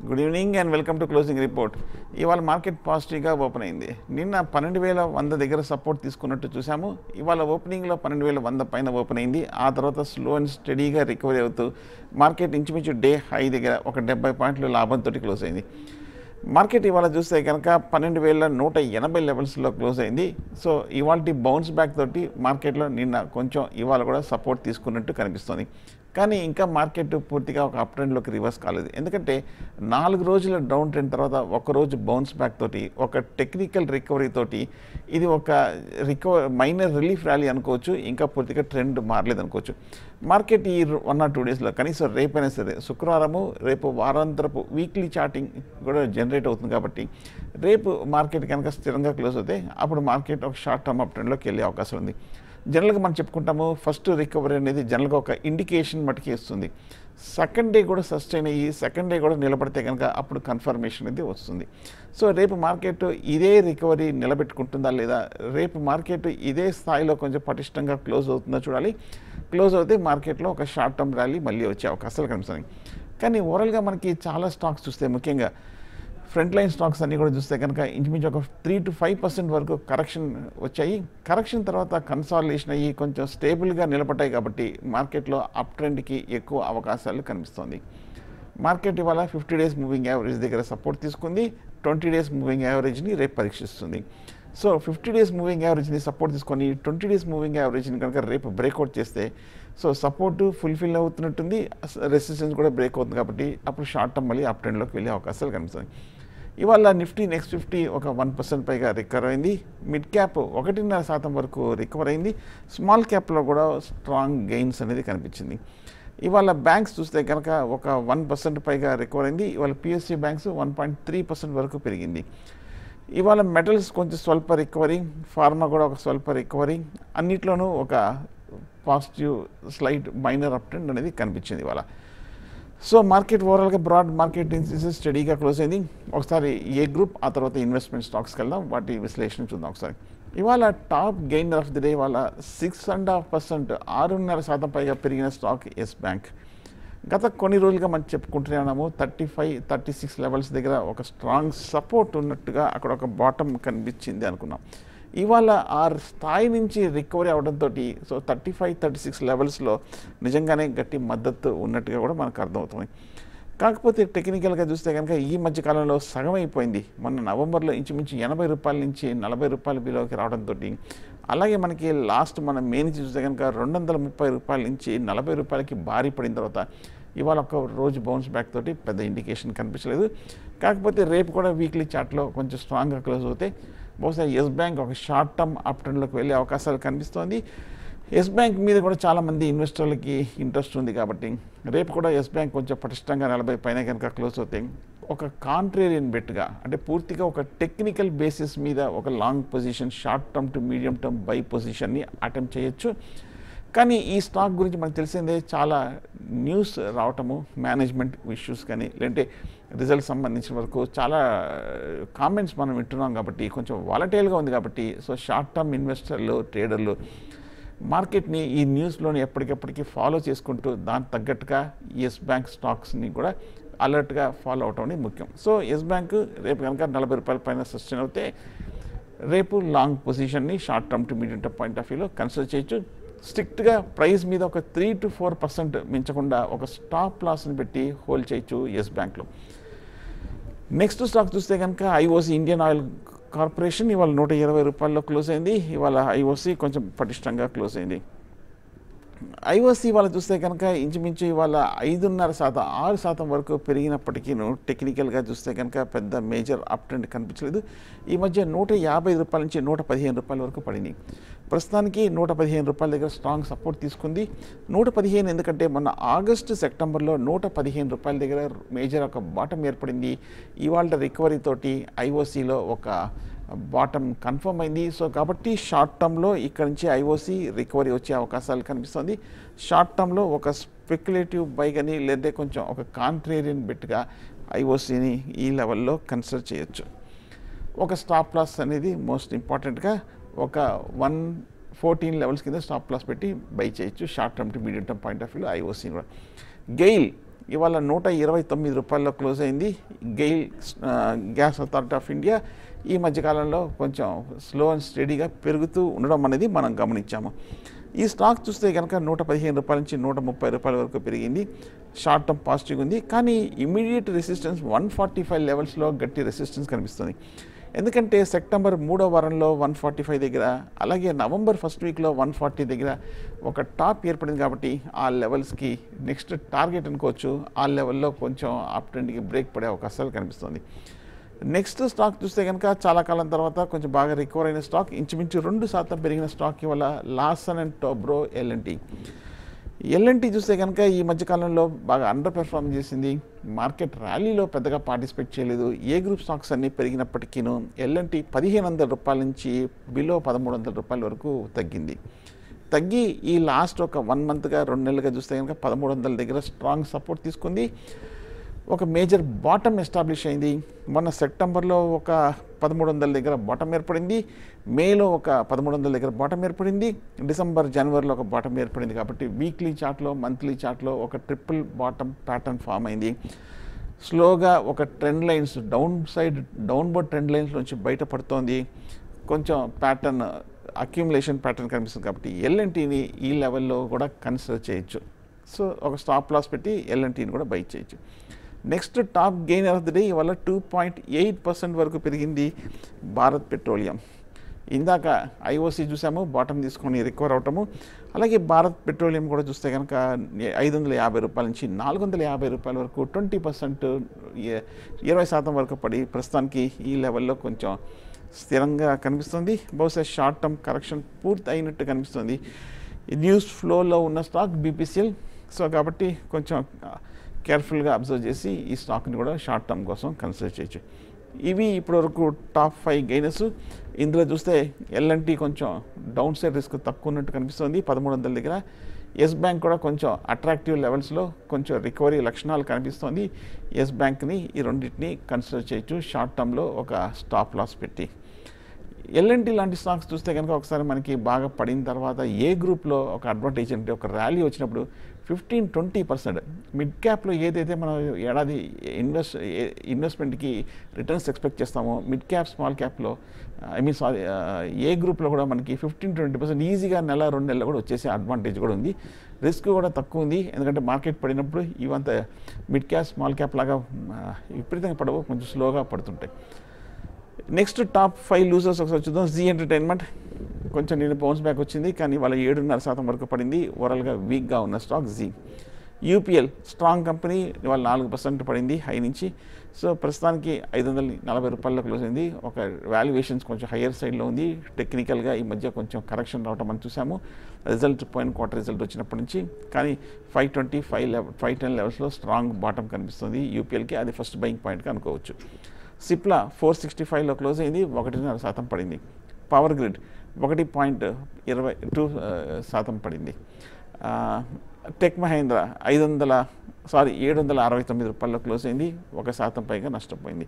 good evening and welcome to closing report ఇవాళ market పాజిటివ్గా open అయింది నిన్న పన్నెండు వేల వంద దగ్గర సపోర్ట్ తీసుకున్నట్టు చూసాము ఇవాళ ఓపెనింగ్లో పన్నెండు వేల వంద పైన ఓపెన్ అయింది ఆ తర్వాత స్లో అండ్ స్టడీగా రికవరీ అవుతూ మార్కెట్ ఇంచుమించు డే హై దగ్గర ఒక డెబ్బై పాయింట్లు లాభంతో క్లోజ్ అయింది మార్కెట్ ఇవాళ చూస్తే కనుక పన్నెండు వేల నూట ఎనభై లెవెల్స్లో క్లోజ్ అయింది సో ఇవాళ బౌన్స్ బ్యాక్ తోటి మార్కెట్లో నిన్న కొంచెం ఇవాళ కూడా సపోర్ట్ తీసుకున్నట్టు కనిపిస్తుంది కానీ ఇంకా మార్కెట్ పూర్తిగా ఒక అప్ ట్రెండ్లోకి రివర్స్ కాలేదు ఎందుకంటే నాలుగు రోజుల డౌన్ ట్రెండ్ తర్వాత ఒక రోజు బౌన్స్ బ్యాక్ తోటి ఒక టెక్నికల్ రికవరీ తోటి ఇది ఒక రికవర్ మైనర్ రిలీఫ్ ర్యాలీ అనుకోవచ్చు ఇంకా పూర్తిగా ట్రెండ్ మారలేదు అనుకోవచ్చు మార్కెట్ ఈ వన్ ఆర్ టూ డేస్లో కనీసం రేపైనా సరే శుక్రవారము రేపు వారాంతరపు వీక్లీ చార్టింగ్ కూడా జనరేట్ అవుతుంది కాబట్టి రేపు మార్కెట్ కనుక స్థిరంగా క్లోజ్ అవుతే అప్పుడు మార్కెట్ ఒక షార్ట్ టర్మ్ అప్ ట్రెండ్లోకి వెళ్ళే అవకాశం ఉంది జనరల్గా మనం చెప్పుకుంటాము ఫస్ట్ రికవరీ అనేది జనరల్గా ఒక ఇండికేషన్ మటుకి ఇస్తుంది సెకండ్ డే కూడా సస్టైన్ అయ్యి సెకండ్ డే కూడా నిలబడితే కనుక అప్పుడు కన్ఫర్మేషన్ అనేది వస్తుంది సో రేపు మార్కెట్ ఇదే రికవరీ నిలబెట్టుకుంటుందా లేదా రేపు మార్కెట్ ఇదే స్థాయిలో కొంచెం పటిష్టంగా క్లోజ్ అవుతుందో చూడాలి క్లోజ్ అవుతే మార్కెట్లో ఒక షార్ట్ టర్మ్ ర్యాలీ మళ్ళీ వచ్చే అవకాశాలు కనిపిస్తుంది కానీ ఓవరాల్గా మనకి చాలా స్టాక్స్ చూస్తే ముఖ్యంగా ఫ్రంట్ లైన్ స్టాక్స్ అన్నీ కూడా చూస్తే కనుక ఇంచుమించు ఒక త్రీ టు ఫైవ్ పర్సెంట్ వరకు కరెక్షన్ వచ్చాయి కరెక్షన్ తర్వాత కన్సాలిడేషన్ అయ్యి కొంచెం స్టేబుల్గా నిలబడ్డాయి కాబట్టి మార్కెట్లో అప్ ట్రెండ్కి ఎక్కువ అవకాశాలు కనిపిస్తుంది మార్కెట్ ఇవాళ ఫిఫ్టీ డేస్ మూవింగ్ యావరేజ్ దగ్గర సపోర్ట్ తీసుకుంది ట్వంటీ డేస్ మూవింగ్ యావరేజ్ని రేపు పరీక్షిస్తుంది సో ఫిఫ్టీ డేస్ మూవింగ్ యావరేజ్ని సపోర్ట్ తీసుకొని ట్వంటీ డేస్ మూవింగ్ యావరేజ్ని కనుక రేపు బ్రేక్అవుట్ చేస్తే సో సపోర్ట్ ఫుల్ఫిల్ అవుతున్నట్టుంది రెసిస్టెన్స్ కూడా బ్రేక్ అవుతుంది కాబట్టి అప్పుడు షార్ట్ టర్మ్ మళ్ళీ అప్ ట్రెండ్లోకి వెళ్ళే అవకాశాలు కనిపిస్తాయి ఇవాళ నిఫ్టీ నెక్స్ట్ ఫిఫ్టీ ఒక వన్ పర్సెంట్ పైగా రికవర్ అయింది మిడ్ క్యాప్ ఒకటిన్నర శాతం వరకు రికవర్ అయింది స్మాల్ క్యాప్లో కూడా స్ట్రాంగ్ గెయిన్స్ అనేది కనిపించింది ఇవాళ బ్యాంక్స్ చూస్తే కనుక ఒక వన్ పర్సెంట్ పైగా రికవర్ అయింది ఇవాళ PSU banks one point three percent వరకు పెరిగింది ఇవాళ మెటల్స్ కొంచెం స్వల్ప రికవరీ ఫార్మా కూడా ఒక స్వల్ప రికవరీ అన్నిట్లోనూ ఒక positive slight minor up trend అనేది కనిపించింది ఇవాళ సో మార్కెట్ ఓవరాల్గా బ్రాడ్ మార్కెట్ ఇన్సెన్సెస్ స్టడీగా క్లోజ్ అయింది ఒకసారి ఏ గ్రూప్ ఆ తర్వాత ఇన్వెస్ట్మెంట్ స్టాక్స్కి వెళ్దాం వాటి విశ్లేషణ చూద్దాం ఒకసారి ఇవాళ top gainer of the day ఇవాళ సిక్స్ అండ్ హాఫ్ పర్సెంట్ ఆరున్నర శాతం పైగా పెరిగిన స్టాక్ ఎస్ బ్యాంక్ గత కొన్ని రోజులుగా మనం చెప్పుకుంటూనే ఉన్నాము thirty five thirty six levels దగ్గర ఒక స్ట్రాంగ్ సపోర్ట్ ఉన్నట్టుగా అక్కడ ఒక బాటమ్ కనిపించింది అనుకున్నాం ఇవాళ ఆ స్థాయి నుంచి రికవరీ అవడంతో so thirty five thirty six లెవెల్స్లో నిజంగానే గట్టి మద్దతు ఉన్నట్టుగా కూడా మనకు అర్థమవుతుంది కాకపోతే టెక్నికల్గా చూస్తే కనుక ఈ మధ్య కాలంలో సగం అయిపోయింది మొన్న నవంబర్లో ఇంచుమించు ఎనభై రూపాయల నుంచి నలభై రూపాయల బిలోకి రావడంతో అలాగే మనకి లాస్ట్ మన మే నుంచి చూస్తే కనుక రెండు వందల ముప్పై రూపాయల నుంచి నలభై రూపాయలకి భారీ పడిన తర్వాత ఇవాళ ఒక రోజు బౌన్స్ బ్యాక్ తోటి పెద్ద ఇండికేషన్ కనిపించలేదు కాకపోతే రేపు కూడా వీక్లీ చార్ట్లో కొంచెం స్ట్రాంగ్గా క్లోజ్ అవుతే బహుశా ఎస్ బ్యాంక్ ఒక షార్ట్ టర్మ్ అప్ ట్రెండ్లోకి వెళ్ళే అవకాశాలు కనిపిస్తోంది ఎస్ బ్యాంక్ మీద కూడా చాలామంది ఇన్వెస్టర్లకి ఇంట్రెస్ట్ ఉంది కాబట్టి రేపు కూడా ఎస్ బ్యాంక్ కొంచెం పటిష్టంగా నలభై పైన కనుక క్లోజ్ అవుతాయి ఒక కాంట్రేరియన్ బెట్గా అంటే పూర్తిగా ఒక టెక్నికల్ బేసిస్ మీద ఒక long position short term to medium term buy పొజిషన్ని అటెంప్ట్ చేయొచ్చు కానీ ఈ స్టాక్ గురించి మనకు తెలిసిందే చాలా న్యూస్ రావటము మేనేజ్మెంట్ ఇష్యూస్ కానీ లేదంటే రిజల్ట్ సంబంధించిన వరకు చాలా కామెంట్స్ మనం వింటున్నాం కాబట్టి కొంచెం వాలటైల్గా ఉంది కాబట్టి సో షార్ట్ టర్మ్ ఇన్వెస్టర్లు ట్రేడర్లు మార్కెట్ని ఈ న్యూస్లోని ఎప్పటికెప్పటికీ ఫాలో చేసుకుంటూ దానికి తగ్గట్టుగా ఎస్ బ్యాంక్ స్టాక్స్ని కూడా అలర్ట్గా ఫాలో అవటం అనేది ముఖ్యం సో ఎస్ బ్యాంక్ రేపు కనుక నలభై రూపాయల పైన సస్టైన్ అవుతే రేపు లాంగ్ పొజిషన్ని short term to medium term point of వ్యూలో కన్సిడర్ చేయొచ్చు స్ట్రిక్ట్గా ప్రైస్ మీద ఒక త్రీ టు ఫోర్ పర్సెంట్ మించకుండా ఒక స్టాప్ లాస్ని పెట్టి హోల్డ్ చేయొచ్చు ఎస్ బ్యాంక్లో నెక్స్ట్ స్టాక్ చూస్తే కనుక ఐఓసి ఇండియన్ ఆయిల్ కార్పొరేషన్ ఇవాళ నూట ఇరవై రూపాయల్లో క్లోజ్ అయింది ఇవాళ ఐఓసి కొంచెం పటిష్టంగా క్లోజ్ అయింది ఐఓసి ఇవాళ చూస్తే కనుక ఇంచుమించు ఇవాళ ఐదున్నర శాతం ఆరు శాతం వరకు పెరిగినప్పటికీ టెక్నికల్గా చూస్తే కనుక పెద్ద మేజర్ అప్ ట్రెండ్ కనిపించలేదు ఈ మధ్య నూట యాభై రూపాయల నుంచి నూట పదిహేను రూపాయల వరకు పడింది ప్రస్తుతానికి నూట పదిహేను రూపాయల దగ్గర స్ట్రాంగ్ సపోర్ట్ తీసుకుంది నూట పదిహేను ఎందుకంటే మొన్న ఆగస్టు సెప్టెంబర్లో నూట పదిహేను రూపాయల దగ్గర మేజర్ ఒక బాటం ఏర్పడింది ఇవాళ రికవరీ తోటి ఐఓసిలో ఒక బాటమ్ కన్ఫర్మ్ అయింది సో కాబట్టి షార్ట్ టర్మ్లో ఇక్కడ నుంచి ఐఓసి రికవరీ వచ్చే అవకాశాలు కనిపిస్తుంది షార్ట్ టర్మ్లో ఒక స్పెక్యులేటివ్ బై కానీ లేదా కొంచెం ఒక కాంట్రేరియన్ బెట్గా ఐఓసిని ఈ లెవెల్లో కన్సిడర్ చేయొచ్చు ఒక స్టాప్ లాస్ అనేది మోస్ట్ ఇంపార్టెంట్గా ఒక వన్ ఫోర్టీన్ లెవెల్స్ కింద స్టాప్ లాస్ పెట్టి బై చేయొచ్చు short term to medium term point of వ్యూలో ఐఓసి కూడా గెయిల్ ఇవాళ నూట ఇరవై తొమ్మిది రూపాయల్లో క్లోజ్ అయింది గెయిల్ ఆ, గ్యాస్ అథారిటీ ఆఫ్ ఇండియా ఈ మధ్యకాలంలో కొంచెం స్లో అండ్ స్టడీగా పెరుగుతూ ఉండడం అనేది మనం గమనించాము ఈ స్టాక్ చూస్తే కనుక నూట పదిహేను రూపాయల నుంచి నూట ముప్పై రూపాయల వరకు పెరిగింది షార్ట్ టర్మ్ పాజిటివ్ ఉంది కానీ immediate resistance one forty five లెవెల్స్లో గట్టి రెసిస్టెన్స్ కనిపిస్తుంది ఎందుకంటే సెప్టెంబర్ మూడో వారంలో వన్ ఫార్టీ ఫైవ్ దగ్గర అలాగే నవంబర్ ఫస్ట్ వీక్లో వన్ ఫార్టీ దగ్గర ఒక టాప్ ఏర్పడింది కాబట్టి ఆ లెవెల్స్కి నెక్స్ట్ టార్గెట్ అనుకోవచ్చు ఆ లెవెల్లో కొంచెం అప్ ట్రెండ్కి బ్రేక్ పడే అవకాశాలు కనిపిస్తుంది నెక్స్ట్ స్టాక్ చూస్తే కనుక చాలా కాలం తర్వాత కొంచెం బాగా రికవర్ అయిన స్టాక్ ఇంచుమించు రెండు శాతం పెరిగిన స్టాక్ ఇవాళ Larsen and Toubro LNT LNT చూస్తే కనుక ఈ మధ్యకాలంలో బాగా అండర్ పెర్ఫార్మ్ చేసింది మార్కెట్ ర్యాలీలో పెద్దగా పార్టిసిపేట్ చేయలేదు ఏ గ్రూప్ స్టాక్స్ అన్నీ పెరిగినప్పటికీను ఎల్ఎన్టీ పదిహేను వందల రూపాయల నుంచి బిలో పదమూడు వందల రూపాయల వరకు తగ్గింది తగ్గి ఈ లాస్ట్ ఒక వన్ మంత్గా రెండు నెలలుగా చూస్తే కనుక పదమూడు వందల దగ్గర స్ట్రాంగ్ సపోర్ట్ తీసుకుంది ఒక మేజర్ బాటమ్ ఎస్టాబ్లిష్ అయింది మొన్న సెప్టెంబర్లో ఒక పదమూడు వందల దగ్గర బాటమ్ ఏర్పడింది మేలో ఒక పదమూడు వందల దగ్గర బాటమ్ ఏర్పడింది డిసెంబర్ జనవరిలో ఒక బాటమ్ ఏర్పడింది కాబట్టి వీక్లీ చార్ట్లో మంత్లీ చార్ట్లో ఒక ట్రిపుల్ బాటమ్ ప్యాటర్న్ ఫామ్ అయింది స్లోగా ఒక trend lines down side downward trend lines నుంచి బయటపడుతోంది కొంచెం ప్యాటర్న్ అక్యుములేషన్ ప్యాటర్న్ కనిపిస్తుంది కాబట్టి ఎల్ఎన్టీని ఈ లెవెల్లో కూడా కన్సిడర్ చేయొచ్చు సో ఒక స్టాప్ లాస్ పెట్టి ఎల్ఎన్టీని కూడా బై చేయొచ్చు next top gain of the day ఇవాళ టూ పాయింట్ ఎయిట్ పర్సెంట్ వరకు పెరిగింది భారత్ పెట్రోలియం ఇందాక ఐఓసి చూసాము బాటమ్ తీసుకొని రికవర్ అవటము అలాగే భారత్ పెట్రోలియం కూడా చూస్తే కనుక ఐదు వందల యాభై రూపాయల నుంచి నాలుగు వందల యాభై రూపాయల వరకు ట్వంటీ పర్సెంట్ ఇరవై శాతం వరకు పడి ప్రస్తుతానికి ఈ లెవెల్లో కొంచెం స్థిరంగా కనిపిస్తుంది బహుశా షార్ట్ టర్మ్ కరెక్షన్ పూర్తి అయినట్టు కనిపిస్తుంది న్యూస్ ఫ్లోలో ఉన్న స్టాక్ బీపీసీఎల్ సో కాబట్టి కొంచెం కేర్ఫుల్గా అబ్జర్వ్ చేసి ఈ స్టాక్ని కూడా షార్ట్ టర్మ్ కోసం కన్సిడర్ చేయొచ్చు ఇవి ఇప్పటివరకు టాప్ ఫైవ్ గెయినర్స్ ఇందులో చూస్తే ఎల్ఎన్టీ కొంచెం డౌన్ సైడ్ రిస్క్ తక్కువ ఉన్నట్టు కనిపిస్తుంది పదమూడు వందల దగ్గర ఎస్ బ్యాంక్ కూడా కొంచెం అట్రాక్టివ్ లెవెల్స్లో కొంచెం రికవరీ లక్షణాలు కనిపిస్తుంది ఎస్ బ్యాంక్ని ఈ రెండింటిని కన్సిడర్ చేయొచ్చు షార్ట్ టర్మ్లో ఒక స్టాప్ లాస్ పెట్టి ఎల్ఎన్టీ లాంటి స్టాక్స్ చూస్తే కనుక ఒకసారి మనకి బాగా పడిన తర్వాత ఏ గ్రూప్లో ఒక అడ్వాంటేజ్ అంటే ఒక ర్యాలీ వచ్చినప్పుడు ఫిఫ్టీన్ ట్వంటీ పర్సెంట్ మిడ్ క్యాప్లో ఏదైతే మనం ఏడాది ఇన్వెస్ట్ ఇన్వెస్ట్మెంట్కి రిటర్న్స్ ఎక్స్పెక్ట్ చేస్తామో మిడ్ క్యాప్ స్మాల్ క్యాప్లో ఐ మీన్ సారీ ఏ గ్రూప్లో కూడా మనకి ఫిఫ్టీన్ ట్వంటీ పర్సెంట్ ఈజీగా నెల రెండు నెలలు కూడా వచ్చేసే అడ్వాంటేజ్ కూడా ఉంది రిస్క్ కూడా తక్కువ ఉంది ఎందుకంటే మార్కెట్ పడినప్పుడు ఇవంత మిడ్ క్యాప్ స్మాల్ క్యాప్ లాగా ఆ, విపరీతంగా పడవు కొంచెం స్లోగా పడుతుంటాయి నెక్స్ట్ టాప్ ఫైవ్ లూజర్స్ ఒకసారి చూద్దాం జీ ఎంటర్టైన్మెంట్ కొంచెం నేను బౌన్స్ బ్యాక్ వచ్చింది కానీ వాళ్ళ ఏడున్నర శాతం వరకు పడింది ఓవరాల్గా వీక్గా ఉన్న stock ji UPL strong company ఇవాళ నాలుగు పర్సెంట్ పడింది హై నుంచి సో ప్రస్తుతానికి ఐదు వందల నలభై రూపాయల్లో క్లోజ్ అయింది ఒక వాల్యుయేషన్స్ కొంచెం హయ్యర్ సైడ్లో ఉంది టెక్నికల్గా ఈ మధ్య కొంచెం కరెక్షన్ రావటం మనం చూసాము రిజల్ట్ పోయిన క్వార్టర్ రిజల్ట్ వచ్చినప్పటి నుంచి కానీ five twenty five level five ten లెవెల్స్లో స్ట్రాంగ్ బాటం కనిపిస్తుంది యూపీఎల్కి అది ఫస్ట్ బయింగ్ పాయింట్గా అనుకోవచ్చు సిప్లా ఫోర్ సిక్స్టీ ఫైవ్లో క్లోజ్ అయింది ఒకటిన్నర శాతం పడింది పవర్ గ్రిడ్ ఒకటి పాయింట్ ఇరవై టూ శాతం పడింది ఆ, టెక్ మహేంద్ర ఐదు వందల సారీ ఏడు వందల అరవై తొమ్మిది రూపాయల్లో క్లోజ్ అయింది ఒక శాతం పైగా నష్టపోయింది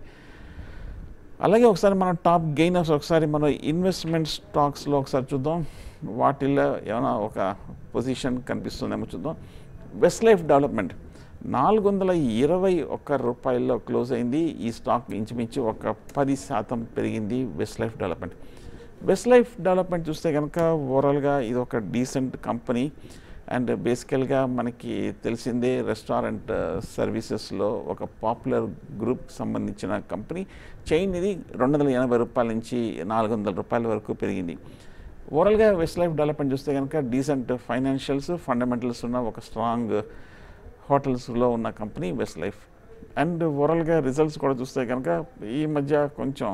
అలాగే ఒకసారి మనం టాప్ గెయినర్స్ ఒకసారి మనం ఇన్వెస్ట్మెంట్ స్టాక్స్లో ఒకసారి చూద్దాం వాటిల్లో ఏమైనా ఒక పొజిషన్ కనిపిస్తుందేమో చూద్దాం వెస్ట్ లైఫ్ డెవలప్మెంట్ నాలుగు వందల ఇరవై ఒక్క రూపాయల్లో క్లోజ్ అయింది ఈ స్టాక్ ఇంచుమించు ఒక పది శాతం పెరిగింది Westlife development Westlife development చూస్తే కనుక ఓవరాల్గా ఇది ఒక డీసెంట్ కంపెనీ అండ్ బేసికల్గా మనకి తెలిసిందే రెస్టారెంట్ సర్వీసెస్లో ఒక పాపులర్ గ్రూప్ సంబంధించిన కంపెనీ చైన్ ఇది రెండు వందల ఎనభై రూపాయల నుంచి నాలుగు వందల రూపాయల వరకు పెరిగింది ఓవరాల్గా వెస్ట్ లైఫ్ డెవలప్మెంట్ చూస్తే కనుక డీసెంట్ ఫైనాన్షియల్స్ ఫండమెంటల్స్ ఉన్న ఒక స్ట్రాంగ్ హోటల్స్లో ఉన్న కంపెనీ వెస్ట్ లైఫ్ అండ్ ఓవరాల్గా రిజల్ట్స్ కూడా చూస్తే కనుక ఈ మధ్య కొంచెం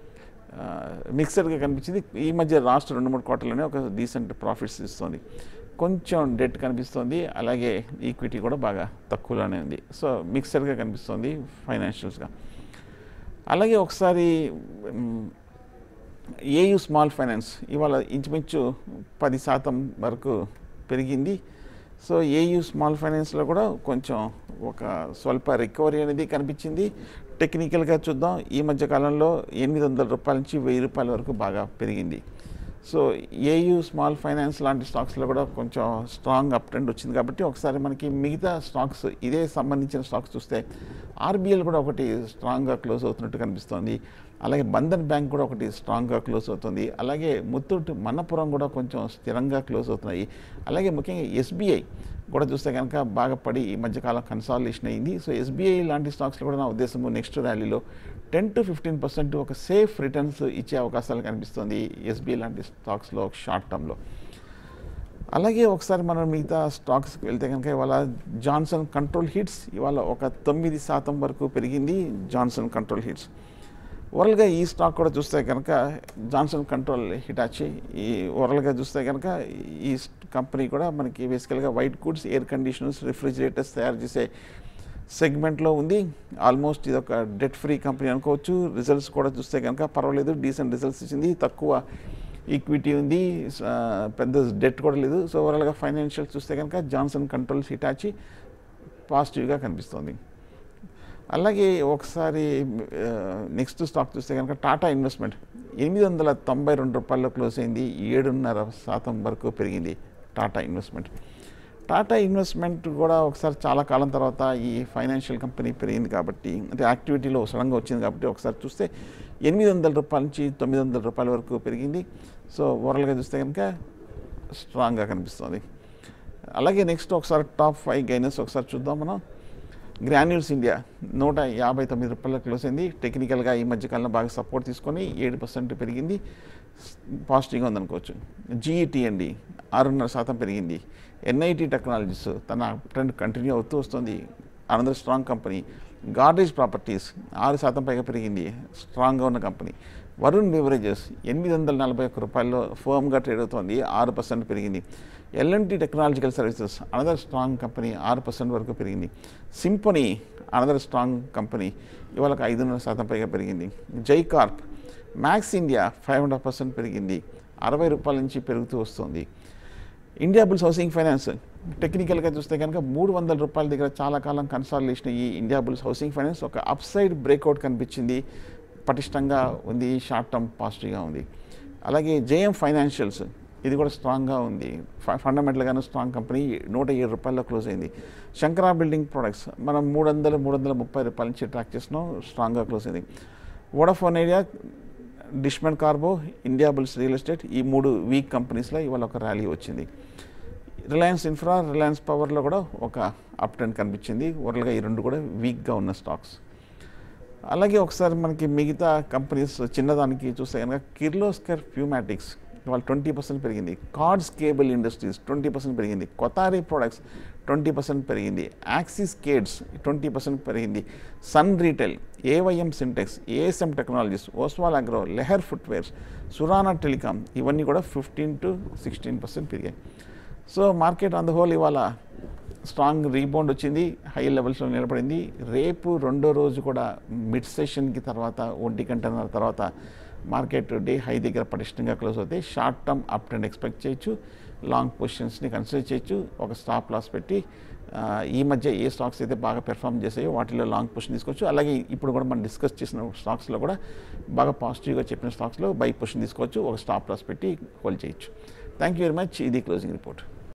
మిక్సర్గా కనిపించింది ఈ మధ్య లాస్ట్ రెండు మూడు క్వార్టర్లోనే ఒక డీసెంట్ ప్రాఫిట్స్ ఇస్తుంది కొంచెం డెట్ కనిపిస్తుంది అలాగే ఈక్విటీ కూడా బాగా తక్కువలోనే ఉంది సో మిక్సర్గా కనిపిస్తుంది ఫైనాన్షియల్స్గా అలాగే ఒకసారి మ్, ఏయు స్మాల్ ఫైనాన్స్ ఇవాళ ఇంచుమించు పది శాతం వరకు పెరిగింది సో ఏయు స్మాల్ ఫైనాన్స్లో కూడా కొంచెం ఒక స్వల్ప రికవరీ అనేది కనిపించింది టెక్నికల్గా చూద్దాం ఈ మధ్య కాలంలో ఎనిమిది వందల రూపాయల నుంచి వెయ్యి రూపాయల వరకు బాగా పెరిగింది సో ఏయూ స్మాల్ ఫైనాన్స్ లాంటి స్టాక్స్లో కూడా కొంచెం స్ట్రాంగ్ అప్ ట్రెండ్ వచ్చింది కాబట్టి ఒకసారి మనకి మిగతా స్టాక్స్ ఇదే సంబంధించిన స్టాక్స్ చూస్తే ఆర్బీఎల్ కూడా ఒకటి స్ట్రాంగ్గా క్లోజ్ అవుతున్నట్టు కనిపిస్తోంది అలాగే బంధన్ బ్యాంక్ కూడా ఒకటి స్ట్రాంగ్గా క్లోజ్ అవుతుంది అలాగే ముత్తూట్ మన్నపురం కూడా కొంచెం స్థిరంగా క్లోజ్ అవుతున్నాయి అలాగే ముఖ్యంగా ఎస్బీఐ కూడా చూస్తే కనుక బాగా పడి ఈ మధ్యకాలం కన్సాలిడేషన్ అయింది సో ఎస్బీఐ లాంటి స్టాక్స్లో కూడా నా ఉద్దేశము నెక్స్ట్ ర్యాలీలో టెన్ టు ఫిఫ్టీన్ పర్సెంట్ ఒక సేఫ్ రిటర్న్స్ ఇచ్చే అవకాశాలు కనిపిస్తుంది ఎస్బీఐ లాంటి స్టాక్స్లో షార్ట్ టర్మ్లో అలాగే ఒకసారి మనం మిగతా స్టాక్స్కి వెళ్తే కనుక ఇవాళ జాన్సన్ కంట్రోల్ హిట్స్ ఇవాళ ఒక తొమ్మిది శాతం వరకు పెరిగింది జాన్సన్ కంట్రోల్ హిట్స్ ఓవరాల్గా ఈ స్టాక్ కూడా చూస్తే కనుక జాన్సన్ కంట్రోల్ హిటాచి ఈ ఓవరాల్గా చూస్తే కనుక ఈ కంపెనీ కూడా మనకి బేసికల్గా white goods air conditioners refrigerators తయారు చేసే సెగ్మెంట్లో ఉంది ఆల్మోస్ట్ ఇది ఒక డెట్ ఫ్రీ కంపెనీ అనుకోవచ్చు రిజల్ట్స్ కూడా చూస్తే కనుక పర్వాలేదు డీసెంట్ రిజల్ట్స్ ఇచ్చింది తక్కువ ఈక్విటీ ఉంది ఆ, పెద్ద డెట్ కూడా లేదు సో ఓవరాల్గా ఫైనాన్షియల్ చూస్తే కనుక జాన్సన్ కంట్రోల్స్ హిటాచి పాజిటివ్గా కనిపిస్తుంది అలాగే ఒకసారి నెక్స్ట్ స్టాక్ చూస్తే కనుక టాటా ఇన్వెస్ట్మెంట్ ఎనిమిది వందల తొంభై రెండు రూపాయల్లో క్లోజ్ అయింది ఏడున్నర శాతం వరకు పెరిగింది టాటా ఇన్వెస్ట్మెంట్ టాటా ఇన్వెస్ట్మెంట్ కూడా ఒకసారి చాలా కాలం తర్వాత ఈ ఫైనాన్షియల్ కంపెనీ పెరిగింది కాబట్టి అంటే యాక్టివిటీలో సడన్గా వచ్చింది కాబట్టి ఒకసారి చూస్తే ఎనిమిది వందల రూపాయల నుంచి తొమ్మిది వందల రూపాయల వరకు పెరిగింది సో ఓవరాల్గా చూస్తే కనుక స్ట్రాంగ్గా కనిపిస్తుంది అలాగే నెక్స్ట్ ఒకసారి టాప్ ఫైవ్ గైనర్స్ ఒకసారి చూద్దాం మనం గ్రాన్యూల్స్ ఇండియా నూట యాభై తొమ్మిది రూపాయల క్లోజ్ అయింది టెక్నికల్గా ఈ మధ్యకాలంలో బాగా సపోర్ట్ తీసుకొని ఏడు పర్సెంట్ పెరిగింది పాజిటివ్గా ఉందనుకోవచ్చు జీఈటీ అండి ఆరున్నర శాతం పెరిగింది ఎన్ఐటి టెక్నాలజీస్ తన ట్రెండ్ కంటిన్యూ అవుతూ వస్తుంది another strong company Godrej properties ఆరు శాతం పైగా పెరిగింది స్ట్రాంగ్గా ఉన్న కంపెనీ వరుణ్ బెవరేజెస్ ఎనిమిది వందల నలభై ఒక్క రూపాయల్లో ఫర్మ్గా ట్రేడ్ అవుతోంది ఆరు పర్సెంట్ పెరిగింది L and T technological services another strong company ఆరు పర్సెంట్ వరకు పెరిగింది సింపనీ అనదర్ స్ట్రాంగ్ కంపెనీ ఇవాళ ఒక ఐదున్నర శాతం పైగా పెరిగింది Jaicorp Max India five and half percent పెరిగింది అరవై రూపాయల నుంచి పెరుగుతూ వస్తుంది ఇండియా బుల్స్ హౌసింగ్ ఫైనాన్స్ టెక్నికల్గా చూస్తే కనుక మూడు వందల రూపాయల దగ్గర చాలా కాలం కన్సాలిడేషన్ ఈ ఇండియా బుల్స్ హౌసింగ్ ఫైనాన్స్ ఒక అప్ సైడ్ బ్రేక్అవుట్ కనిపించింది పటిష్టంగా ఉంది షార్ట్ టర్మ్ పాజిటివ్గా ఉంది అలాగే జేఎం ఫైనాన్షియల్స్ ఇది కూడా స్ట్రాంగ్గా ఉంది ఫండమెంటల్గాను స్ట్రాంగ్ కంపెనీ నూట ఏడు రూపాయల్లో క్లోజ్ అయింది శంకరా బిల్డింగ్ ప్రొడక్ట్స్ మనం మూడు వందలు మూడు వందల ముప్పై రూపాయల నుంచి ట్రాక్ చేస్తున్నాం స్ట్రాంగ్గా క్లోజ్ అయింది వోడాఫోన్ ఏరియా డిష్మెన్ కార్బో ఇండియా బుల్స్ రియల్ ఎస్టేట్ ఈ మూడు వీక్ కంపెనీస్లో ఇవాళ ఒక ర్యాలీ వచ్చింది రిలయన్స్ ఇన్ఫ్రా రిలయన్స్ పవర్లో కూడా ఒక అప్ ట్రెండ్ కనిపించింది ఓవరాల్గా ఈ రెండు కూడా వీక్గా ఉన్న స్టాక్స్ అలాగే ఒకసారి మనకి మిగతా కంపెనీస్ చిన్నదానికి చూస్తే కనుక కిర్లోస్కర్ ఫ్యూమాటిక్స్ ఇవాళ ట్వంటీ పర్సెంట్ పెరిగింది cords cable industries twenty percent పెరిగింది కొతారి ప్రొడక్ట్స్ ట్వంటీ పర్సెంట్ పెరిగింది యాక్సిస్ కేడ్స్ ట్వంటీ పర్సెంట్ పెరిగింది sun retail AYM Sintex ASM technologies Oswal agro Lehar footwears Surana telecom ఇవన్నీ కూడా ఫిఫ్టీన్ టు సిక్స్టీన్ పర్సెంట్ పెరిగాయి so market on the whole ఇవాళ strong rebound వచ్చింది high లెవెల్స్లో నిలబడింది రేపు రెండో రోజు కూడా మిడ్ సెషన్కి తర్వాత ఒంటి గంటన్నర తర్వాత మార్కెట్ డే హై దగ్గర పటిష్టంగా క్లోజ్ అవుతాయి short term up trend expect చేయొచ్చు లాంగ్ పొజిషన్స్ని కన్సిడర్ చేయొచ్చు ఒక స్టాప్ లాస్ పెట్టి ఆ, ఈ మధ్య ఏ స్టాక్స్ అయితే బాగా పెర్ఫామ్ చేసాయో వాటిలో లాంగ్ పొజిషన్ తీసుకోవచ్చు అలాగే ఇప్పుడు కూడా మనం డిస్కస్ చేసిన స్టాక్స్లో కూడా బాగా పాజిటివ్గా చెప్పిన స్టాక్స్లో బై పొజిషన్ తీసుకోవచ్చు ఒక స్టాప్ లాస్ పెట్టి హోల్డ్ చేయొచ్చు థ్యాంక్ యూ వెరీ మచ్ ఇది క్లోజింగ్ రిపోర్ట్